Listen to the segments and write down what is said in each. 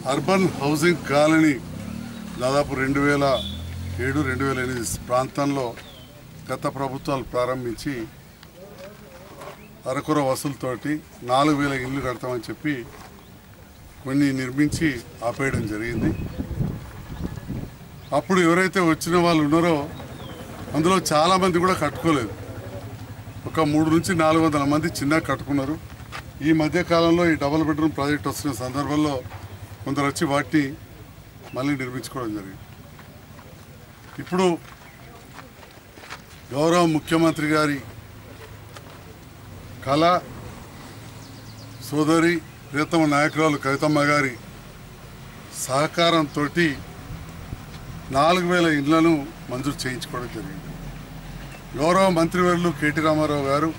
Urban housing colony దాదాపు రెండు వేల ఏడు రెండు వేల ఎనిమిది ప్రాంతంలో గత ప్రభుత్వాలు ప్రారంభించి అరకుర వసూలుతోటి నాలుగు వేల ఇల్లు కడతామని చెప్పి కొన్ని నిర్మించి ఆపేయడం జరిగింది అప్పుడు ఎవరైతే వచ్చిన వాళ్ళు ఉన్నారో అందులో చాలామంది కూడా కట్టుకోలేదు ఒక మూడు నుంచి నాలుగు వందల మంది చిన్నగా కట్టుకున్నారు ఈ మధ్య కాలంలో ఈ డబుల్ బెడ్రూమ్ ప్రాజెక్ట్ వస్తున్న సందర్భంలో కొందరు వచ్చి వాటిని మళ్ళీ నిర్మించుకోవడం జరిగింది ఇప్పుడు గౌరవ ముఖ్యమంత్రి గారి కళ సోదరి ప్రియతమ నాయకురాలు కవితమ్మ గారి సహకారంతో నాలుగు వేల ఇళ్లను మంజూరు చేయించుకోవడం జరిగింది గౌరవ మంత్రివర్యులు కేటీ రామారావు గారు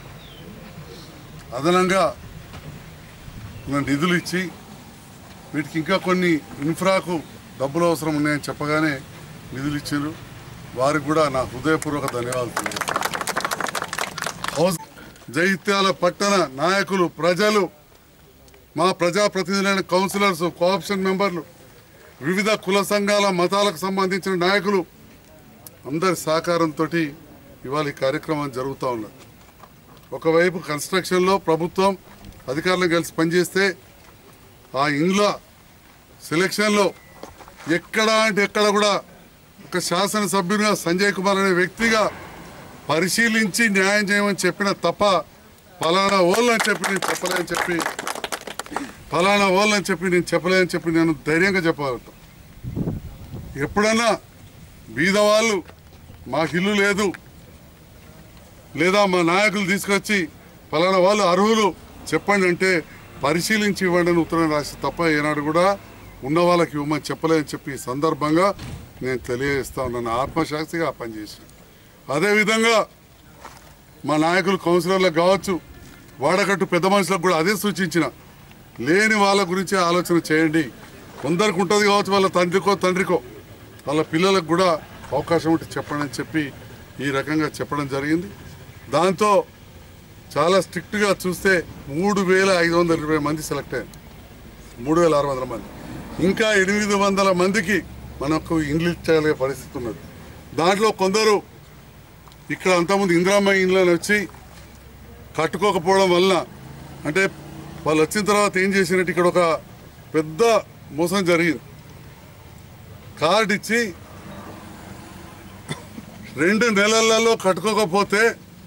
అదనంగా ఉన్న నిధులు ఇచ్చి వీటికి ఇంకా కొన్ని ఇన్ఫ్రాకు డబ్బులు అవసరం ఉన్నాయని చెప్పగానే నిధులు ఇచ్చారు వారికి కూడా నా హృదయపూర్వక ధన్యవాదాలు తెలియజేస్తున్నాను. హౌస్ జైత్యాల పట్టణ నాయకులు ప్రజలు మా ప్రజాప్రతినిధులైన కౌన్సిలర్స్ కోఆప్షన్ మెంబర్లు వివిధ కుల సంఘాల మతాలకు సంబంధించిన నాయకులు అందరి సహకారంతో ఇవాళ ఈ కార్యక్రమం జరుగుతూ ఉన్నది ఒకవైపు కన్స్ట్రక్షన్లో ప్రభుత్వం అధికారులు కలిసి పనిచేస్తే ఆ ఇండ్ల సెలక్షన్లో ఎక్కడ అంటే ఎక్కడ కూడా ఒక శాసనసభ్యునిగా సంజయ్ కుమార్ అనే వ్యక్తిగా పరిశీలించి న్యాయం చేయమని చెప్పిన తప్ప ఫలానా ఓళ్ళని చెప్పి నేను చెప్పలేని చెప్పి ఫలానా ఓళ్ళని చెప్పి నేను చెప్పలేని చెప్పి నేను ధైర్యంగా చెప్పగలుగుతాను ఎప్పుడన్నా బీదవాళ్ళు మాకు ఇల్లు లేదు లేదా మా నాయకులు తీసుకొచ్చి ఫలానా వాళ్ళు అర్హులు చెప్పండి అంటే పరిశీలించి ఇవ్వండి అని ఉత్తరం రాసి తప్ప ఏనాడు కూడా ఉన్న వాళ్ళకి ఇవ్వమని చెప్పలేని చెప్పి ఈ సందర్భంగా నేను తెలియజేస్తా ఉన్నాను ఆత్మశాస్తిగా ఆ పని చేసి అదేవిధంగా మా నాయకులు కౌన్సిలర్లకు కావచ్చు వాడకట్టు పెద్ద మనుషులకు కూడా అదే సూచించిన లేని వాళ్ళ గురించి ఆలోచన చేయండి కొందరికి ఉంటుంది కావచ్చు వాళ్ళ తండ్రికో తండ్రికో వాళ్ళ పిల్లలకు కూడా అవకాశం ఉంటే చెప్పండి అని చెప్పి ఈ రకంగా చెప్పడం జరిగింది దాంతో చాలా స్ట్రిక్ట్గా చూస్తే మూడు వేల ఐదు వందల ఇరవై మంది సెలెక్ట్ అయ్యారు మూడు వేల ఆరు వందల మంది ఇంకా ఎనిమిది వందల మందికి మనకు ఇండ్లు ఇచ్చే పరిస్థితి ఉన్నది దాంట్లో కొందరు ఇక్కడ అంతకుముందు ఇందిరామ్మ ఇండ్లని వచ్చి కట్టుకోకపోవడం వలన అంటే వాళ్ళు వచ్చిన తర్వాత ఏం చేసినట్టు ఇక్కడ ఒక పెద్ద మోసం జరిగింది కార్డు ఇచ్చి రెండు నెలలలో కట్టుకోకపోతే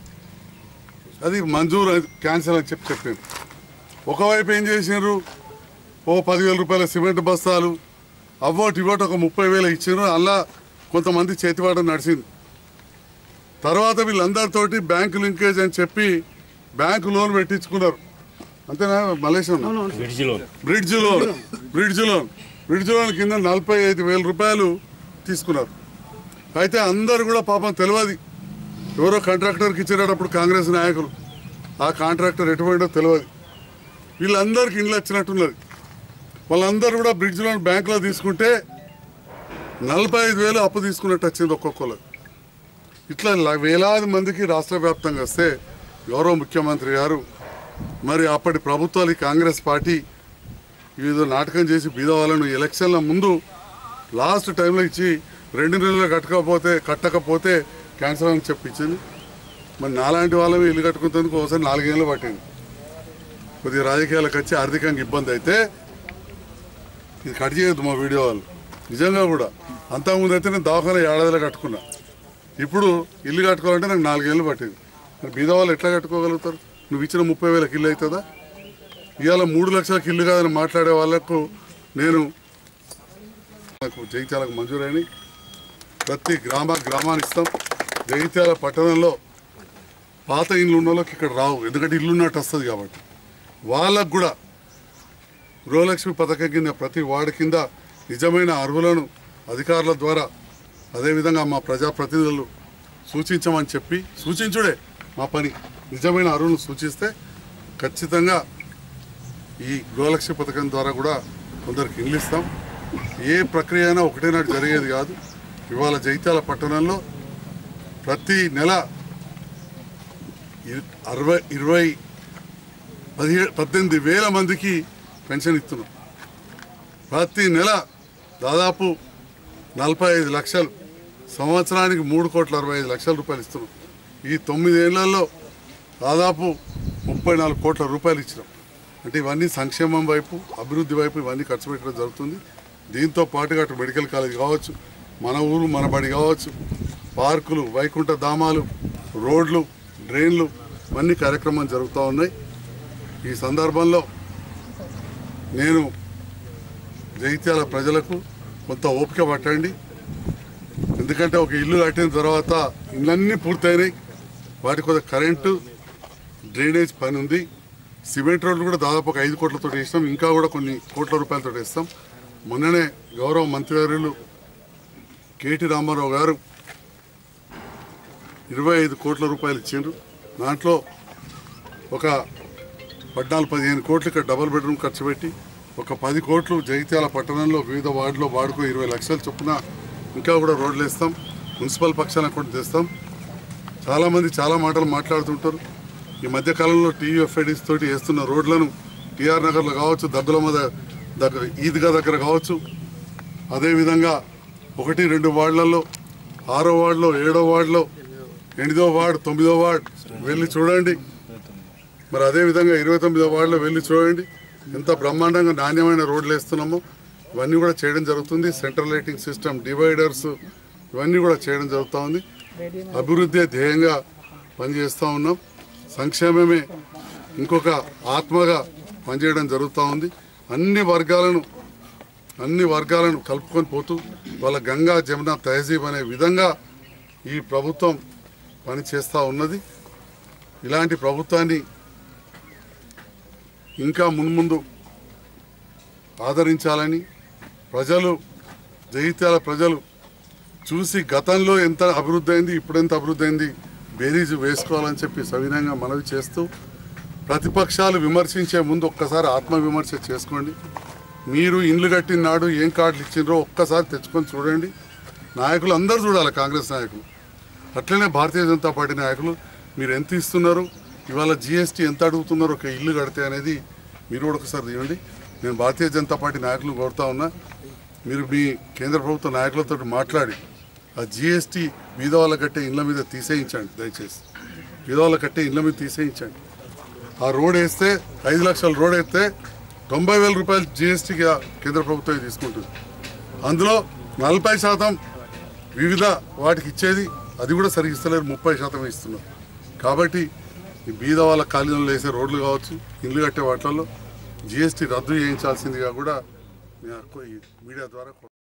అది మంజూరు అది క్యాన్సిల్ అని చెప్పి చెప్పాను ఒకవైపు ఏం చేసినారు ఓ పదివేల రూపాయల సిమెంట్ బస్తాలు అవ్వోటి ఇవ్వటి ఒక ముప్పై వేలు ఇచ్చారు అలా కొంతమంది చేతివాట నడిచింది తర్వాత వీళ్ళందరితోటి బ్యాంకు లింకేజ్ అని చెప్పి బ్యాంకు లోన్ పెట్టించుకున్నారు అంతేనా Malaysia bridge loan bridge loan bridge loan bridge loan కింద నలభై ఐదు వేల రూపాయలు తీసుకున్నారు అయితే అందరు కూడా పాపం తెలియదు ఎవరో కాంట్రాక్టర్కి ఇచ్చేటప్పుడు కాంగ్రెస్ నాయకులు ఆ కాంట్రాక్టర్ ఎటువంటో తెలియదు వీళ్ళందరికీ ఇండ్లు వచ్చినట్టున్నది వాళ్ళందరూ కూడా బ్రిడ్జ్ లోన్ బ్యాంకులో తీసుకుంటే నలభై ఐదు వేలు అప్పు తీసుకున్నట్టు వచ్చింది ఒక్కొక్కరు ఇట్లా ల- వేలాది మందికి రాష్ట్ర వ్యాప్తంగా వస్తే గౌరవ ముఖ్యమంత్రి గారు మరి అప్పటి ప్రభుత్వాలు ఈ కాంగ్రెస్ పార్టీ ఏదో నాటకం చేసి బీద వాళ్ళను ఎలక్షన్ల ముందు లాస్ట్ టైంలో ఇచ్చి రెండు నెలలు కట్టకపోతే కట్టకపోతే క్యాన్సర్ అని చెప్పించింది మరి నాలాంటి వాళ్ళవి ఇల్లు కట్టుకునేందుకు ఒకసారి నాలుగేళ్ళు పట్టింది కొద్దిగా రాజకీయాలకు వచ్చి ఆర్థికంగా ఇబ్బంది అయితే ఇది కట్ చేయొద్దు మా వీడియో వాళ్ళు నిజంగా కూడా అంతకుముందు అయితే నేను దవాఖాన ఏడాదిలో కట్టుకున్నా ఇప్పుడు ఇల్లు కట్టుకోవాలంటే నాకు నాలుగేళ్ళు పట్టింది మరి బీద వాళ్ళు ఎట్లా కట్టుకోగలుగుతారు నువ్వు ఇచ్చిన ముప్పై వేలకు ఇల్లు అవుతుందా ఇవాళ మూడు లక్షలకు ఇల్లు కాదని మాట్లాడే వాళ్ళకు నేను నాకు జగిత్యాలకు మంజూరైన ప్రతి గ్రామ గ్రామానికి ఇస్తాం జగిత్యాల పట్టణంలో పాత ఇల్లు ఉన్న వాళ్ళకి ఇక్కడ రావు ఎందుకంటే ఇల్లు ఉన్నట్టు వస్తుంది కాబట్టి వాళ్ళకు కూడా గృహలక్ష్మి పథకం కింద ప్రతి వార్డు కింద నిజమైన అర్హులను అధికారుల ద్వారా అదేవిధంగా మా ప్రజాప్రతినిధులు సూచించమని చెప్పి సూచించుడే మా పని నిజమైన అర్హులను సూచిస్తే ఖచ్చితంగా ఈ గృహలక్ష్మి పథకం ద్వారా కూడా కొందరికి ఇల్లు ఇస్తాం ఏ ప్రక్రియ అయినా ఒకటే నాడు జరిగేది కాదు ఇవాళ జైత్యాల పట్టణంలో ప్రతి నెల ఇ- అరవై ఇరవై పదిహేడు పద్దెనిమిది వేల మందికి పెన్షన్ ఇస్తున్నాం ప్రతి నెల దాదాపు నలభై ఐదు లక్షలు సంవత్సరానికి మూడు కోట్ల అరవై ఐదు లక్షల రూపాయలు ఇస్తున్నాం ఈ తొమ్మిదేళ్లలో దాదాపు ముప్పై నాలుగు కోట్ల రూపాయలు ఇచ్చినాం అంటే ఇవన్నీ సంక్షేమం వైపు అభివృద్ధి వైపు ఇవన్నీ ఖర్చు పెట్టడం జరుగుతుంది దీంతో పాటుగా అటు మెడికల్ కాలేజ్ కావచ్చు మన ఊరు మన బడి కావచ్చు పార్కులు వైకుంఠ ధామాలు రోడ్లు డ్రైన్లు ఇవన్నీ కార్యక్రమాలు జరుగుతూ ఉన్నాయి ఈ సందర్భంలో నేను జగిత్యాల ప్రజలకు కొంత ఓపిక పట్టండి ఎందుకంటే ఒక ఇల్లు కట్టిన తర్వాత ఇళ్ళన్నీ పూర్తయినాయి వాటికి కొంత కరెంటు డ్రైనేజ్ పని ఉంది సిమెంట్ రోడ్లు కూడా దాదాపు ఒక ఐదు కోట్లతో వేసినాం ఇంకా కూడా కొన్ని కోట్ల రూపాయలతో వేస్తాం మొన్ననే గౌరవ మంత్రివర్యులు కేటీ రామారావు గారు ఇరవై ఐదు కోట్ల రూపాయలు ఇచ్చిండ్రు దాంట్లో ఒక పద్నాలుగు పదిహేను కోట్లు ఇక్కడ డబుల్ బెడ్రూమ్ ఖర్చు పెట్టి ఒక పది కోట్లు జగిత్యాల పట్టణంలో వివిధ వార్డులో వాడుకో ఇరవై లక్షల చొప్పున ఇంకా కూడా రోడ్లు వేస్తాం మున్సిపల్ పక్షాన కూడా తెస్తాం చాలామంది చాలా మాటలు మాట్లాడుతుంటారు ఈ మధ్య కాలంలో టీయూఎఫ్ఐడిస్ తోటి వేస్తున్న రోడ్లను టీఆర్ నగర్లో కావచ్చు దగ్గులమ్మ ద- దగ్గర ఈద్గా దగ్గర కావచ్చు అదేవిధంగా ఒకటి రెండు వార్డులలో ఆరో వార్డులో ఏడో వార్డులో ఎనిమిదో వార్డు తొమ్మిదో వార్డు వెళ్ళి చూడండి మరి అదేవిధంగా ఇరవై తొమ్మిదో వార్డులో వెళ్ళి చూడండి ఎంత బ్రహ్మాండంగా నాణ్యమైన రోడ్లు వేస్తున్నామో ఇవన్నీ కూడా చేయడం జరుగుతుంది సెంట్రల్ లైటింగ్ సిస్టమ్ డివైడర్స్ ఇవన్నీ కూడా చేయడం జరుగుతూ ఉంది అభివృద్ధి ధ్యేయంగా పనిచేస్తూ ఉన్నాం సంక్షేమమే ఇంకొక ఆత్మగా పనిచేయడం జరుగుతూ ఉంది అన్ని వర్గాలను అన్ని వర్గాలను కలుపుకొని పోతూ వాళ్ళ గంగా జమున తహజీబ్ అనే విధంగా ఈ ప్రభుత్వం పనిచేస్తూ ఉన్నది ఇలాంటి ప్రభుత్వాన్ని ఇంకా మున్ముందు ఆదరించాలని ప్రజలు జగిత్యాల ప్రజలు చూసి గతంలో ఎంత అభివృద్ధి అయింది ఇప్పుడు ఎంత అభివృద్ధి అయింది బేరీజు వేసుకోవాలని చెప్పి సవినంగా మనవి చేస్తూ ప్రతిపక్షాలు విమర్శించే ముందు ఒక్కసారి ఆత్మవిమర్శ చేసుకోండి మీరు ఇండ్లు కట్టిన నాడు ఏం కార్డులు ఇచ్చిండ్రో ఒక్కసారి తెచ్చుకొని చూడండి నాయకులు అందరూ చూడాలి కాంగ్రెస్ నాయకులు అట్లనే భారతీయ జనతా పార్టీ నాయకులు మీరు ఎంత ఇస్తున్నారు ఇవాళ జిఎస్టీ ఎంత అడుగుతున్నారు ఒక ఇల్లు కడితే అనేది మీరు కూడా ఒకసారి తీయండి నేను భారతీయ జనతా పార్టీ నాయకులు కోరుతా ఉన్నా మీరు మీ కేంద్ర ప్రభుత్వ నాయకులతో మాట్లాడి ఆ జిఎస్టీ బీదవాళ్ళ కట్టే ఇళ్ళ మీద తీసేయించండి దయచేసి బీదవాళ్ళ కట్టే ఇళ్ళ మీద తీసేయించండి ఆ రోడ్ వేస్తే ఐదు లక్షల రోడ్ వేస్తే తొంభై వేల రూపాయలు జిఎస్టీగా కేంద్ర ప్రభుత్వం తీసుకుంటుంది అందులో నలభై శాతం వివిధ వాటికి ఇచ్చేది అది కూడా సరిగ్గా ఇస్తలేరు ముప్పై శాతం ఇస్తున్నారు కాబట్టి ఈ బీద వాళ్ళ కాలనీలో వేసే రోడ్లు కావచ్చు ఇల్లు కట్టే వాటిల్లో జిఎస్టీ రద్దు చేయించాల్సిందిగా కూడా నేను ఈ మీడియా ద్వారా